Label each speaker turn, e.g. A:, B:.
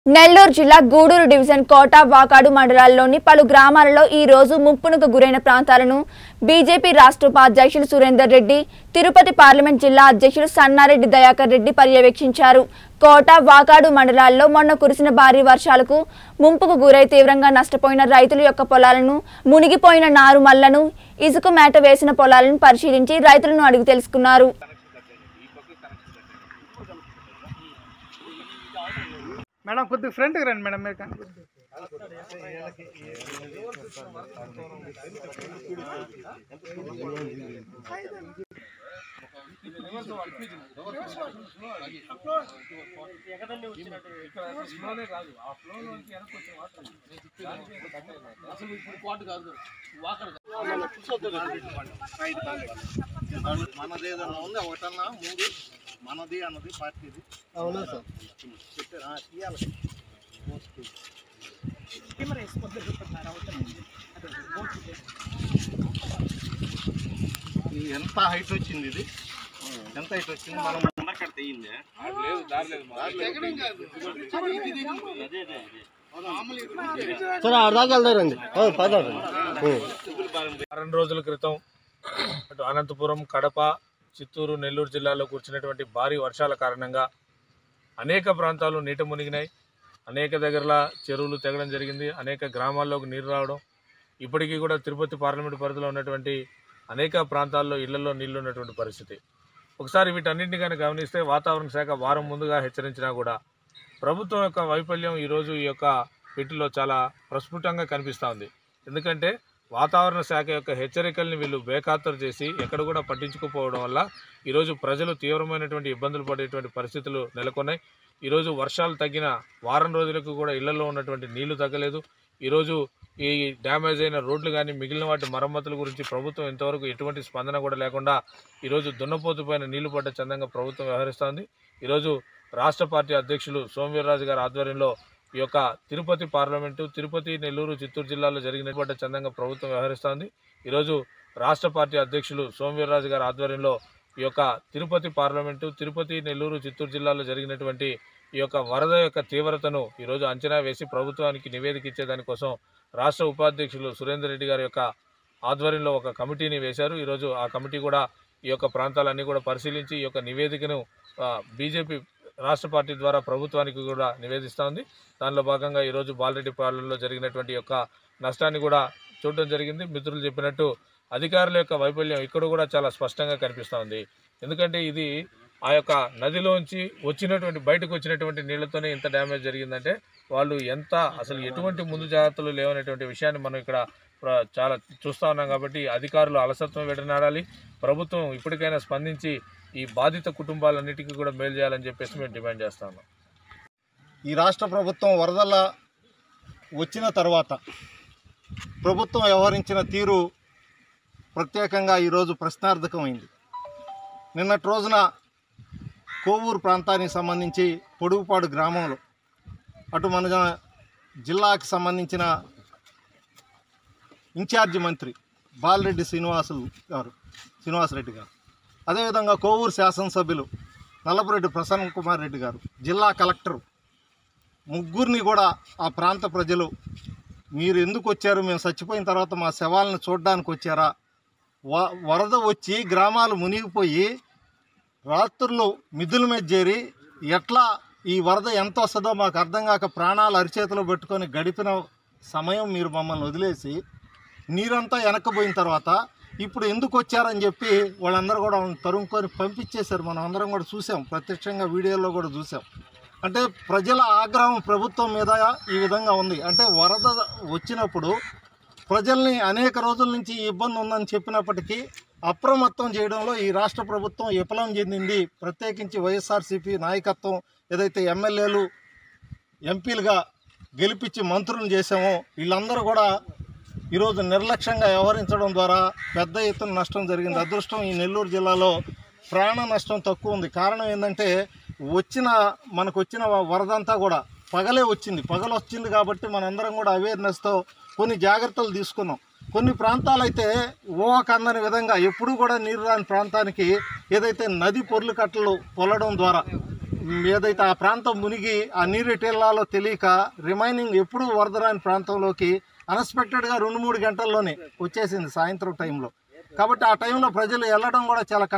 A: నెల్లూరు జిల్లా గూడూరు డివిజన్ కోట వాకాడు మండలాల్లోని పలు గ్రామాలలో ఈ రోజు ముంపునకు గురైన ప్రాంతాలను బీజేపీ రాష్ట్ర ఉపాధ్యక్షులు సురేందర్ రెడ్డి తిరుపతి పార్లమెంట్ జిల్లా అధ్యక్షులు సన్నారెడ్డి దయాకర్ రెడ్డి పర్యవేక్షించారు కోట వాకాడు మండలాల్లో మొన్న కురిసిన భారీ వర్షాలకు ముంపుకు గురై తీవ్రంగా నష్టపోయిన రైతుల యొక్క పొలాలను మునిగిపోయిన నారు మల్లను ఇసుక మేట వేసిన పొలాలను పరిశీలించి రైతులను అడిగి తెలుసుకున్నారు
B: మేడం కొద్దిగా ఫ్రంట్కి రండి మేడం మీరు కానీ
C: మనది ఏదన్నా ఉంది ఒకటన్నా ముందు మనది అన్నది పార్టీది
D: అవునా సార్
C: చెప్పారు ఆ, తీయాలి ఇది ఎంత హైట్ వచ్చింది ఇది ఎంత హైట్ వచ్చింది మనం
D: సరే ఆడదాకా వెళ్దారండి పదండి
E: వారం రోజుల క్రితం అటు అనంతపురం కడప చిత్తూరు నెల్లూరు జిల్లాలో కురిసినటువంటి భారీ వర్షాల కారణంగా అనేక ప్రాంతాలు నీట మునిగినాయి అనేక దగ్గరలా చెరువులు తెగడం జరిగింది అనేక గ్రామాల్లోకి నీరు రావడం ఇప్పటికీ కూడా తిరుపతి పార్లమెంట్ పరిధిలో ఉన్నటువంటి అనేక ప్రాంతాల్లో ఇళ్లలో నీళ్లు ఉన్నటువంటి పరిస్థితి ఒకసారి వీటన్నింటినీ కానీ గమనిస్తే వాతావరణ శాఖ వారం ముందుగా హెచ్చరించినా కూడా ప్రభుత్వం యొక్క వైఫల్యం ఈరోజు ఈ యొక్క వీటిలో చాలా ప్రస్ఫుటంగా కనిపిస్తూ ఉంది ఎందుకంటే వాతావరణ శాఖ యొక్క హెచ్చరికల్ని వీళ్ళు బేఖాతరు చేసి ఎక్కడ కూడా పట్టించుకోకపోవడం వల్ల ఈరోజు ప్రజలు తీవ్రమైనటువంటి ఇబ్బందులు పడేటువంటి పరిస్థితులు నెలకొన్నాయి ఈరోజు వర్షాలు తగ్గిన వారం రోజులకు కూడా ఇళ్లలో ఉన్నటువంటి నీళ్లు తగ్గలేదు ఈరోజు ఈ డ్యామేజ్ అయిన రోడ్లు కానీ మిగిలిన వాటి మరమ్మతుల గురించి ప్రభుత్వం ఇంతవరకు ఎటువంటి స్పందన కూడా లేకుండా ఈరోజు దున్నపోతు పైన నీళ్లు పడ్డ చందంగా ప్రభుత్వం వ్యవహరిస్తోంది ఈరోజు రాష్ట్ర పార్టీ అధ్యక్షులు సోమవీర్రాజు గారి ఆధ్వర్యంలో ఈ యొక్క తిరుపతి పార్లమెంటు తిరుపతి నెల్లూరు చిత్తూరు జిల్లాలో జరిగినటువంటి చందంగా ప్రభుత్వం వ్యవహరిస్తోంది ఈరోజు రాష్ట్ర పార్టీ అధ్యక్షులు సోమవీర్రాజు గారి ఆధ్వర్యంలో ఈ యొక్క తిరుపతి పార్లమెంటు తిరుపతి నెల్లూరు చిత్తూరు జిల్లాలో జరిగినటువంటి ఈ యొక్క వరద యొక్క తీవ్రతను ఈరోజు అంచనా వేసి ప్రభుత్వానికి నివేదిక ఇచ్చేదానికోసం రాష్ట్ర ఉపాధ్యక్షులు సురేందర్ రెడ్డి గారి యొక్క ఆధ్వర్యంలో ఒక కమిటీని వేశారు ఈరోజు ఆ కమిటీ కూడా ఈ యొక్క ప్రాంతాలన్నీ కూడా పరిశీలించి ఈ యొక్క నివేదికను బీజేపీ రాష్ట్ర పార్టీ ద్వారా ప్రభుత్వానికి కూడా నివేదిస్తూ ఉంది దానిలో భాగంగా ఈరోజు బాలరెడ్డిపాలెంలో జరిగినటువంటి యొక్క నష్టాన్ని కూడా చూడడం జరిగింది మిత్రులు చెప్పినట్టు అధికారుల యొక్క వైఫల్యం ఇక్కడ కూడా చాలా స్పష్టంగా కనిపిస్తూ ఉంది ఎందుకంటే ఇది ఆ యొక్క నదిలోంచి వచ్చినటువంటి బయటకు వచ్చినటువంటి నీళ్లతోనే ఇంత డ్యామేజ్ జరిగిందంటే వాళ్ళు ఎంత అసలు ఎటువంటి ముందు జాగ్రత్తలు లేవనేటువంటి విషయాన్ని మనం ఇక్కడ ప్ర- చాలా చూస్తూ ఉన్నాం కాబట్టి అధికారులు అలసత్వం విడనాడాలి ప్రభుత్వం ఇప్పటికైనా స్పందించి ఈ బాధిత కుటుంబాలన్నిటికీ కూడా మేలు చేయాలని చెప్పేసి మేము డిమాండ్ చేస్తా ఉన్నాం
C: ఈ రాష్ట్ర ప్రభుత్వం వరదల వచ్చిన తర్వాత ప్రభుత్వం వ్యవహరించిన తీరు ప్రత్యేకంగా ఈరోజు ప్రశ్నార్థకమైంది నిన్నటి రోజున కోవూరు ప్రాంతానికి సంబంధించి పొడుగుపాడు గ్రామంలో అటు మన జిల్లాకి సంబంధించిన ఇన్ఛార్జి మంత్రి బాలరెడ్డి శ్రీనివాసులు గారు శ్రీనివాసరెడ్డి గారు అదేవిధంగా కోవూరు శాసనసభ్యులు నల్లపురెడ్డి ప్రసన్న కుమార్ రెడ్డి గారు జిల్లా కలెక్టర్ ముగ్గురిని కూడా ఆ ప్రాంత ప్రజలు మీరు ఎందుకు వచ్చారు మేము చచ్చిపోయిన తర్వాత మా శవాలను చూడడానికి వచ్చారా వ వరద వచ్చి గ్రామాలు మునిగిపోయి రాత్రులు మిద్దుల మీద చేరి ఎట్లా ఈ వరద ఎంత వస్తుందో మాకు అర్థం కాక ప్రాణాలు అరిచేతిలో పెట్టుకొని గడిపిన సమయం మీరు మమ్మల్ని వదిలేసి నీరంతా వెనక్కిపోయిన తర్వాత ఇప్పుడు ఎందుకు వచ్చారని చెప్పి వాళ్ళందరూ కూడా తరుముకొని పంపించేశారు మనం అందరం కూడా చూసాం ప్రత్యక్షంగా వీడియోలో కూడా చూసాం అంటే ప్రజల ఆగ్రహం ప్రభుత్వం మీద ఈ విధంగా ఉంది అంటే వరద వచ్చినప్పుడు ప్రజల్ని అనేక రోజుల నుంచి ఈ ఇబ్బంది ఉందని చెప్పినప్పటికీ అప్రమత్తం చేయడంలో ఈ రాష్ట్ర ప్రభుత్వం విఫలం చెందింది ప్రత్యేకించి వైఎస్ఆర్సీపీ నాయకత్వం ఏదైతే ఎమ్మెల్యేలు ఎంపీలుగా గెలిపించి మంత్రులను చేసామో వీళ్ళందరూ కూడా ఈరోజు నిర్లక్ష్యంగా వ్యవహరించడం ద్వారా పెద్ద ఎత్తున నష్టం జరిగింది అదృష్టం ఈ నెల్లూరు జిల్లాలో ప్రాణ నష్టం తక్కువ ఉంది కారణం ఏంటంటే వచ్చిన మనకు వచ్చిన వరదంతా కూడా పగలే వచ్చింది పగలు వచ్చింది కాబట్టి మనందరం కూడా అవేర్నెస్తో కొన్ని జాగ్రత్తలు తీసుకున్నాం కొన్ని ప్రాంతాలైతే ఊహకందని విధంగా ఎప్పుడూ కూడా నీరు రాని ప్రాంతానికి ఏదైతే నది పొర్లు కట్టలు పొల్లడం ద్వారా ఏదైతే ఆ ప్రాంతం మునిగి ఆ నీరు ఎటెల్లాలో తెలియక రిమైనింగ్ ఎప్పుడు వరదరాని ప్రాంతంలోకి అన్ఎక్స్పెక్టెడ్గా రెండు మూడు గంటల్లోనే వచ్చేసింది సాయంత్రం టైంలో కాబట్టి ఆ టైంలో ప్రజలు వెళ్ళడం కూడా చాలా